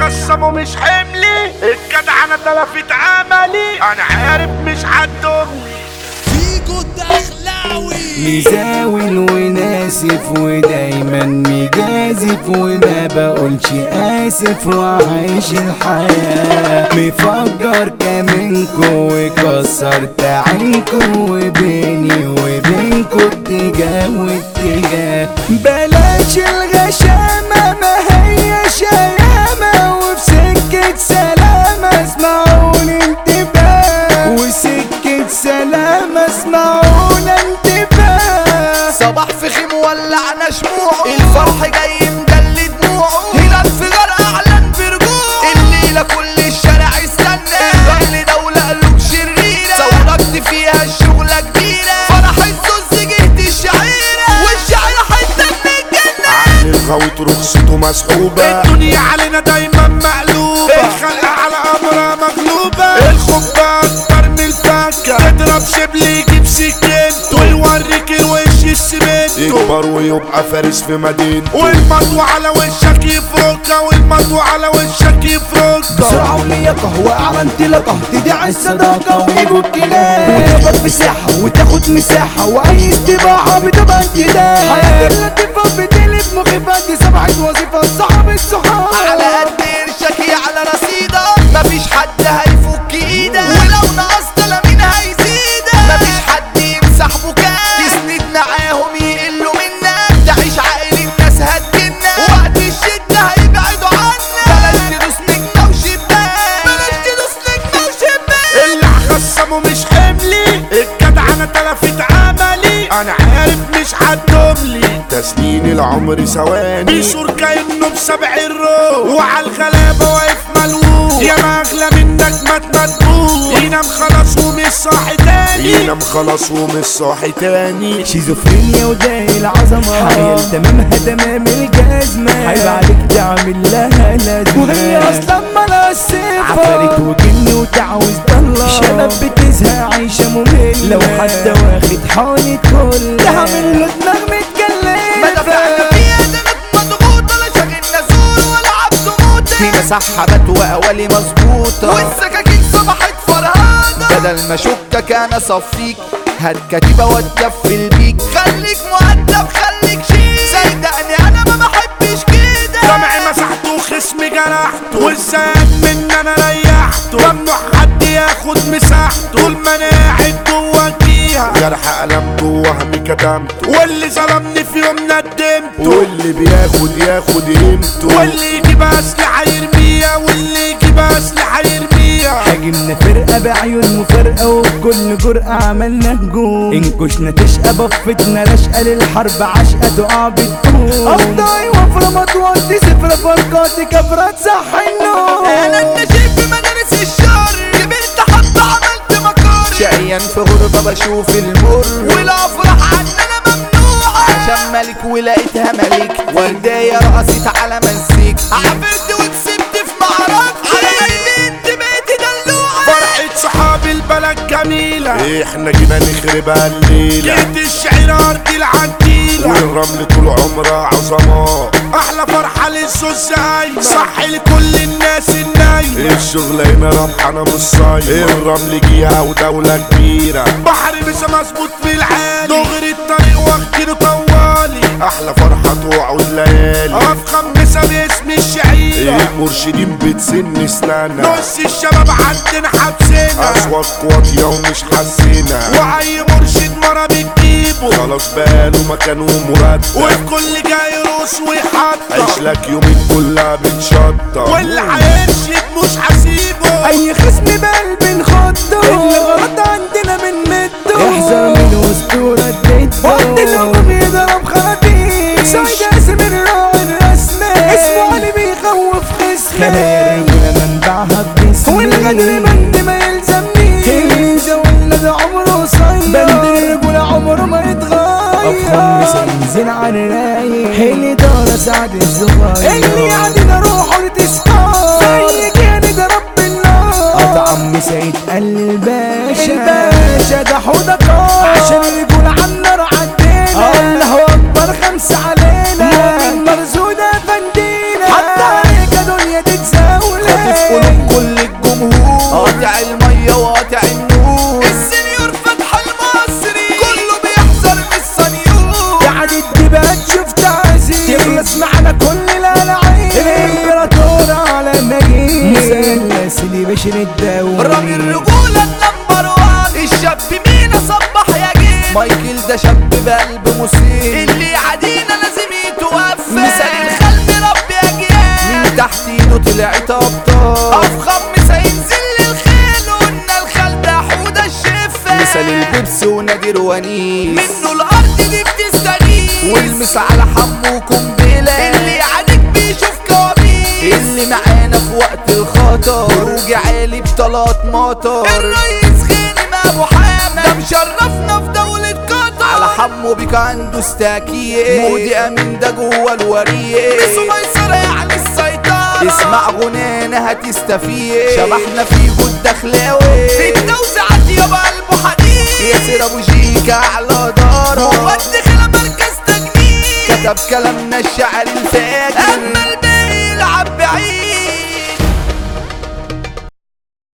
خصمه مش حملي الجدع انا تلفت عملي انا عارف مش هتدوملي فيجو الدخلاوي مزاول وناسف ودايما مجازف وما بقولش اسف وعايش الحياة مفجر كمنكو وكسرت عينكو وبيني وبينكو اتجاه واتجاه بلاش الغشامة ما هي شيامة وفي سكة سلامة اسمعوني انتباه وسكة سلامة اسمعونا انتباه صباح في خيم ولعنا شموعه الفرح جاي مجلي دموعه هنا انفجار اعلن برجوعه الليله كل الشارع استنى الرجل دولة قلوب شريرة ثورت فيها الشغلة كبيرة فرح الزوز جهد الشعيرة والشعيرة حتة من الجنة الغويط رخصته مسحوبة الدنيا علينا دايما مقلوبة الخلق على امرها مغلوبة الخبة اكتر من الفكة تضرب شبل يجيب سكينته ويوريك الوش السمنت يكبر ويبقى فارس في مدينته والمطوة على وشك يفركها والمطوة على وشك يفركها بسرعة ولياقة وأعلى انطلاقة تدعي الصداقة ويجوا الكلاب وتقبض مساحة وتاخد مساحة وأي استباحة بتبقى انتداب حياة اللطيفة بتقلب مخيفة دي سبعة وظيفة صعب الصحاب على قد قرشك على رصيدك مفيش حد هيفك ايدك ولو نقصت لا مين هيزيدك مفيش حد يمسح بكاك تسند معاهم يقلوا منك تعيش عائل الناس هتجنك وقت الشدة هيبعدوا عنك بلاش تدوس نجمة وشباك بلاش تدوس نجمة وشباك اللي خصمه مش حملي الجدع انا تلفت عملي انا عارف مش هتدوملي تسنين العمر ثواني بيشور كانه بسبع الروح وعلى الغلابه واقف ملوك يا ما اغلى منك ما تمدبوك ينام خلاص ومش صاحي تاني ينام خلاص ومش صاحي تاني شيزوفرينيا وده العظمة حيل تمامها تمام الجزمة عيب عليك تعمل لها لازمة وهي أصلا مالها صفة عفاريت وجن وتعوز ضلة شباب بتزهق عايشة مملة لو حد واخد حالة كل ده عامل له دماغ ما دفعنا متكلفة فيها دمت مضغوطة لا شاغلنا زور ولا عبد موتة هنا سحبت وأولي مظبوطة والسكاكين صبحت فرهانة بدل ما شكك أنا صفيك هات كتيبة واتكفل بيك خليك مؤدب خليك شيك صدقني أنا ما بحبش كده دمعي مسحته وخصمي جرحته والزاد من انا ريحته ممنوع حد ياخد مساحته طول ما انا قاعد جوا فيها جرح ألمته وهمي كتمته واللي ظلمني في يوم ندمته واللي بياخد ياخد قيمته واللي يجيب اسلحه يرميها واللي يجيب اسلحه يرميها هاجمنا فرقة بعيون مفارقة وبكل جرأة عملنا هجوم انكشنا تشقى بفتنا رشقة للحرب عشقة تقع بتقوم أفضاي وفرة مطواتي صفرة فرقاتي كفرة صح النوم انا النشيب في مدارس الشر كبرت حتى عملت مكار شقيان في غربة بشوف المر والافراح عندنا ممنوعة عشان ملك ولقيتها ملك وردية رقصت على مزيك عبرت وكسبت في معركة على بنت بقيت دلوعة فرحة صحاب البلد جميلة احنا جينا نخربها الليلة جيت الشعر ارض العديلة والرمل طول عمرها عظماء احلى فرحة للسوس هايمة صح لكل الناس النايمة الشغل هنا ربحانة مش صايمة الرمل جيها ودولة كبيرة بحر مش مظبوط في العالي دغري الطريق واخدينه طوالي احلى فرحة تقعد ليالي افخم مسا باسم الشعيرة المرشدين بتسن سنانا نص الشباب عندنا حبسنا اصوات واطية ومش حاسينا واي مرشد مرة بتجيبه خلاص بقاله مكانه مرتب وفي كل جاي روس ويحطة عيش لك يومين كلها بتشطة واللي هيرشد مش هسيبه أي خصم بقلب نخده اللي غلط عندنا من مده احذر من أسطورة جده وقت الهجوم يضرب خطير سعيد قاسم الراعي الرسمي اسمه علي بيخوف خصمي خلايا الرجولة منبعها بجسمي والغدر بند ما يلزمنيش اللي يزولنا ده عمره قصير بند الرجولة عمره ما يتغير أفخم ينزل عن الرايق اللي دار سعد الصغير اللي عندنا روحه لتسكار زي كان ده رب النار قطع عم سيد قال الباشا الباشا ده حوضة عشان يقول عنا عدينا الله اكبر خمسة علينا مؤمن مرزودة فندينا حتى عليك دنيا تتساوي قلوب كل الجمهور قاطع المية وقاطع النور السنيور فتح المصري كله بيحذر من السنيور بعد الدبات شفت عزيز تخلص معنا كل الالعاب الامبراطور على النجيب مثلث بشر الدوري رامي الرجولة النمبر وان الشاب مينا صبح يا جيل مايكل ده شاب بقلب مسير اللي يعادينا لازم يتوفى مثال الخلق رب يا جيال من تحت ايده طلعت ابطال افخم مثال ينزل للخيل وقلنا الخال ده حوده الشفة مثال البيبس ونادر ونيس منه الارض دي بتستغيث والمس على حمو قنبله اللي يعاديك بيشوف كوابيس اللي معانا في وقت الخطر خروج عالي بطلات مطر الرئيس غانم ابو حامد ده مشرفنا في دولة قطر على حمو بيك عنده استاكيه مودي امين ده جوه الوريه بسو ميسرة يعني السيطرة اسمع غنانا هتستفيد شبحنا في جود دخلاوي في التوزيعات يابا قلبه حديد ياسر ابو جيكا على دارة مودي خلا مركز تجنيد كتب كلامنا الشعر الفاجر اما